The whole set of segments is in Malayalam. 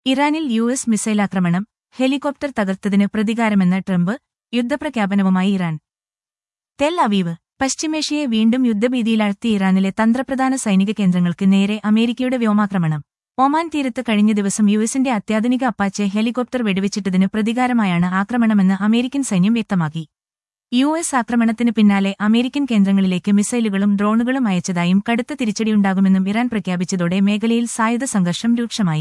ഇറാനിൽ യു എസ് മിസൈലാക്രമണം ഹെലികോപ്റ്റർ തകർത്തതിന് പ്രതികാരമെന്ന ട്രംപ് യുദ്ധപ്രഖ്യാപനവുമായി ഇറാൻ തെൽ അവീവ് പശ്ചിമേഷ്യയെ വീണ്ടും യുദ്ധഭീതിയിലാഴ്ത്തി ഇറാനിലെ തന്ത്രപ്രധാന സൈനിക കേന്ദ്രങ്ങൾക്ക് നേരെ അമേരിക്കയുടെ വ്യോമാക്രമണം ഒമാൻ തീരത്ത് കഴിഞ്ഞ ദിവസം യുഎസിന്റെ അത്യാധുനിക അപ്പാച്ചെ ഹെലികോപ്റ്റർ വെടിവെച്ചിട്ടതിന് പ്രതികാരമായാണ് ആക്രമണമെന്ന് അമേരിക്കൻ സൈന്യം വ്യക്തമാക്കി യു എസ് ആക്രമണത്തിന് പിന്നാലെ അമേരിക്കൻ കേന്ദ്രങ്ങളിലേക്ക് മിസൈലുകളും ഡ്രോണുകളും അയച്ചതായും കടുത്ത തിരിച്ചടിയുണ്ടാകുമെന്നും ഇറാൻ പ്രഖ്യാപിച്ചതോടെ മേഖലയിൽ സായുധ സംഘർഷം രൂക്ഷമായി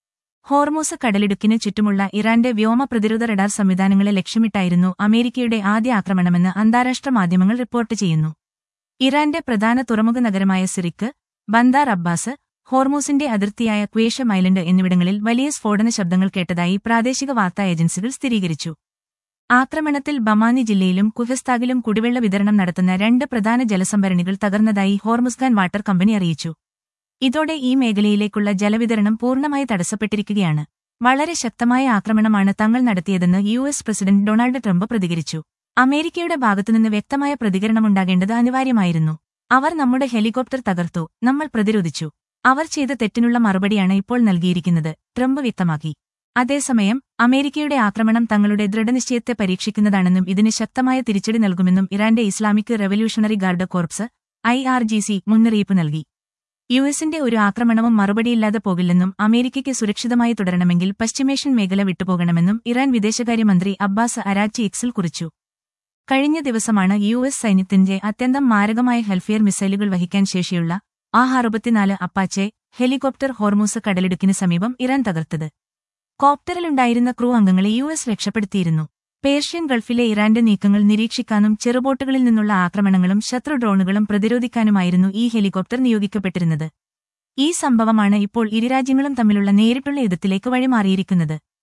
ഹോർമൂസ് കടലിടുക്കിന് ചുറ്റുമുള്ള ഇറാന്റെ വ്യോമ പ്രതിരോധ റഡാർ സംവിധാനങ്ങളെ ലക്ഷ്യമിട്ടായിരുന്നു അമേരിക്കയുടെ ആദ്യ ആക്രമണമെന്ന് അന്താരാഷ്ട്ര മാധ്യമങ്ങൾ റിപ്പോർട്ട് ചെയ്യുന്നു ഇറാന്റെ പ്രധാന തുറമുഖ നഗരമായ സിറിക്ക് ബന്ദാർ അബ്ബാസ് ഹോർമൂസിന്റെ അതിർത്തിയായ ക്വേഷം ഐലൻഡ് എന്നിവിടങ്ങളിൽ വലിയ സ്ഫോടന ശബ്ദങ്ങൾ കേട്ടതായി പ്രാദേശിക വാർത്താ ഏജൻസികൾ സ്ഥിരീകരിച്ചു ആക്രമണത്തിൽ ബമാനി ജില്ലയിലും കുഫസ്താഗിലും കുടിവെള്ള വിതരണം നടത്തുന്ന രണ്ട് പ്രധാന ജലസംഭരണികൾ തകർന്നതായി ഹോർമുസ്ഖാൻ വാട്ടർ കമ്പനി അറിയിച്ചു ഇതോടെ ഈ മേഖലയിലേക്കുള്ള ജലവിതരണം പൂർണ്ണമായി തടസ്സപ്പെട്ടിരിക്കുകയാണ് വളരെ ശക്തമായ ആക്രമണമാണ് തങ്ങൾ നടത്തിയതെന്ന് U S president Donald Trump പ്രതികരിച്ചു അമേരിക്കയുടെ ഭാഗത്തുനിന്ന് വ്യക്തമായ പ്രതികരണമുണ്ടാകേണ്ടത് അനിവാര്യമായിരുന്നു അവർ നമ്മുടെ ഹെലികോപ്റ്റർ തകർത്തു നമ്മൾ പ്രതിരോധിച്ചു അവർ ചെയ്ത തെറ്റിനുള്ള മറുപടിയാണ് ഇപ്പോൾ നൽകിയിരിക്കുന്നത് ട്രംപ് വ്യക്തമാക്കി അതേസമയം അമേരിക്കയുടെ ആക്രമണം തങ്ങളുടെ ദൃഢനിശ്ചയത്തെ പരീക്ഷിക്കുന്നതാണെന്നും ഇതിന് ശക്തമായ തിരിച്ചടി നൽകുമെന്നും ഇറാന്റെ Islamic revolutionary guard corps I R G C മുന്നറിയിപ്പ് നൽകി യുഎസിന്റെ ഒരു ആക്രമണവും മറുപടിയില്ലാതെ പോകില്ലെന്നും അമേരിക്കയ്ക്ക് സുരക്ഷിതമായി തുടരണമെങ്കിൽ പശ്ചിമേഷ്യൻ മേഖല വിട്ടുപോകണമെന്നും ഇറാൻ വിദേശകാര്യമന്ത്രി അബ്ബാസ് അരാച്ചി എക്സിൽ കുറിച്ചു കഴിഞ്ഞ ദിവസമാണ് യു എസ് സൈന്യത്തിന്റെ അത്യന്തം മാരകമായ ഹെൽഫിയർ മിസൈലുകൾ വഹിക്കാൻ ശേഷിയുള്ള ആ അറുപത്തിനാല് അപ്പാച്ചെ ഹെലികോപ്റ്റർ ഹോർമൂസ് കടലിടുക്കിന് സമീപം ഇറാൻ തകർത്തത് കോപ്റ്ററിലുണ്ടായിരുന്ന ക്രൂ അംഗങ്ങളെ യു എസ് രക്ഷപ്പെടുത്തിയിരുന്നു പേർഷ്യൻ ഗൾഫിലെ ഇറാന്റെ നീക്കങ്ങൾ നിരീക്ഷിക്കാനും ചെറുബോട്ടുകളിൽ നിന്നുള്ള ആക്രമണങ്ങളും ശത്രു ഡ്രോണുകളും പ്രതിരോധിക്കാനുമായിരുന്നു ഈ ഹെലികോപ്റ്റർ നിയോഗിക്കപ്പെട്ടിരുന്നത് ഈ സംഭവമാണ് ഇപ്പോൾ ഇരുരാജ്യങ്ങളും തമ്മിലുള്ള നേരിട്ടുള്ള യുദ്ധത്തിലേക്ക് വഴിമാറിയിരിക്കുന്നത്